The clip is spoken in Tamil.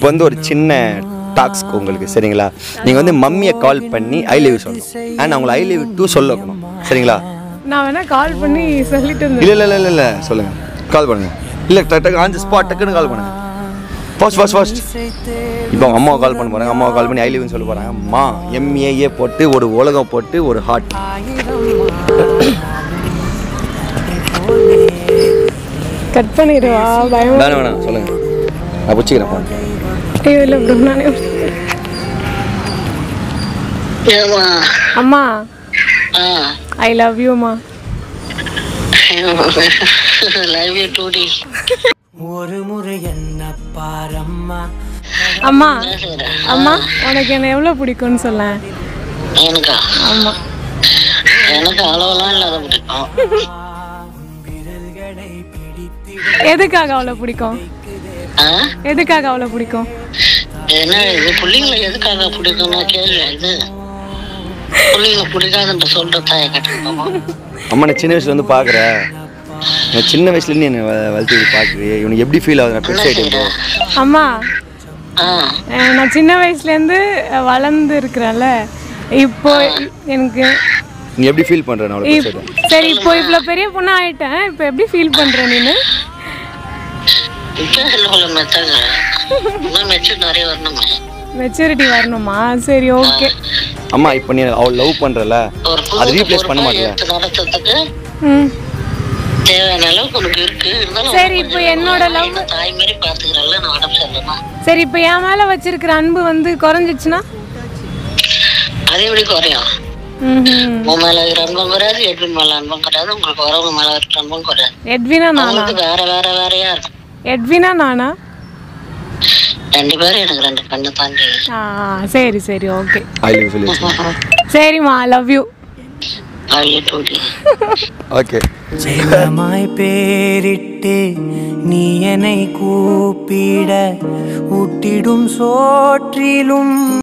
இப்போ வந்து ஒரு சின்ன டாக்ஸ் உங்களுக்கு சரிங்களா நீங்கள் வந்து மம்மியை கால் பண்ணி ஐ லவ் யூ சொல்லணும் அண்ட் அவங்கள ஐ லவ் யூ டூ சொல்ல வைக்கணும் சரிங்களா நான் வேணா கால் பண்ணி சொல்லிட்டு இருந்தேன் இல்லை இல்லை இல்லை இல்லை சொல்லுங்கள் கால் பண்ணுங்கள் இல்லை டக்கு ஆன் ஸ்பாட் டக்குன்னு கால் பண்ணுங்கள் ஃபர்ஸ்ட் ஃபர்ஸ்ட் ஃபர்ஸ்ட் இப்போ அவங்க அம்மாவை கால் பண்ண போகிறாங்க அம்மாவை கால் பண்ணி ஐ லவ் சொல்ல போகிறாங்க அம்மா எம்ஏஏ போட்டு ஒரு உலகம் போட்டு ஒரு ஹார்ட் கட் பண்ணிடுவா பயம் வேணாம் வேணாம் சொல்லுங்கள் நான் பிடிச்சிக்கிறேன் ஃபோன் ஐயோ இல்லை ப்ரோ நானே ஏமா அம்மா ஆ ஐ லவ் யூம்மா லவ் யூ டூ டி ஒரு முறை என்ன பாரம்மா அம்மா என்ன செய்ற அம்மா உனக்கு என்ன எவ்வளோ பிடிக்கும்னு சொல்லேன் எனக்கா ஆமா எனக்கு அளவெல்லாம் இல்லாத பிடிக்கும் விரல்களை பிடித்து எதுக்காக அவ்வளோ பிடிக்கும் ஆ எதுக்காக அவ்வளோ பிடிக்கும் என்ன இது பிள்ளைங்களை எதுக்காக பிடிக்கும்னா கேள்வி இது பிள்ளைங்களை பிடிக்காதுன்ற சொல்ற தாயை கேட்டுக்கோமா அம்மா நான் சின்ன வயசுல வந்து பார்க்குறேன் நான் சின்ன வயசுலேருந்து என்னை வ- வளர்த்து பார்க்குறேன் இவனுக்கு எப்படி ஃபீல் ஆகுது நான் என்ன பெருசாக செய்ற அம்மா ஆ அஹ் நான் சின்ன வயசுலேருந்து வளர்ந்து இருக்கிறேன்ல இப்போ எனக்கு நீ எப்படி ஃபீல் பண்ணுற நான் அவ்வளோ இப்- பெருசாக சரி இப்போ இவ்வளோ பெரிய பொண்ணு ஆயிட்டேன் இப்போ எப்படி ஃபீல் பண்ற நீனு இப்போ சொல்ல மெத்தாங்க இன்னும் மெச்சூர் நிறைய வரணுமே மெச்சூரிட்டி வரணுமா சரி ஓகே அம்மா இப்போ நீ அவள் லவ் பண்ணுறல ஒரு அதை குடும்பத்தை ரீப்ளேஸ் பண்ண பொறுப்பா மாட்டேல எடுத்து நடத்துறதுக்கு ம் தேவையான அளவுக்கு உனக்கு இருக்கு இருந்தாலும் சரி, இப்போ என்னோட love- என்ன தாய் மாதிரி பாத்துக்கிறல்ல நான் உடம்பு சரியில்லைன்னா சரி இப்போ என் மேலே வச்சிருக்கிற அன்பு வந்து குறைஞ்சிச்சுன்னா அது எப்படி குறையும் ம் உன் மேல இருக்கிற அன்பும் குறையாது எட்வின் மேல அன்பும் குறையாது உங்களுக்கு வரவங்க மேல இருக்கிற அன்பும் குறையாது எட்வினா நானா அவங்களுக்கு வேற வேற வேறையா இருக்கும் எட்வினா நானா ரெண்டு பேரும் எனக்கு ரெண்டு கண்ணு தாண்டி ஆ சரி சரி ஓகே ஐ லவ் சொல்லி வச்சு சரிம்மா லவ் யூ அழிய டூடி ஓகே செல்லமாய் பேரிட்டு நீ என்னை கூப்பிட ஊட்டிடும் சோற்றிலும்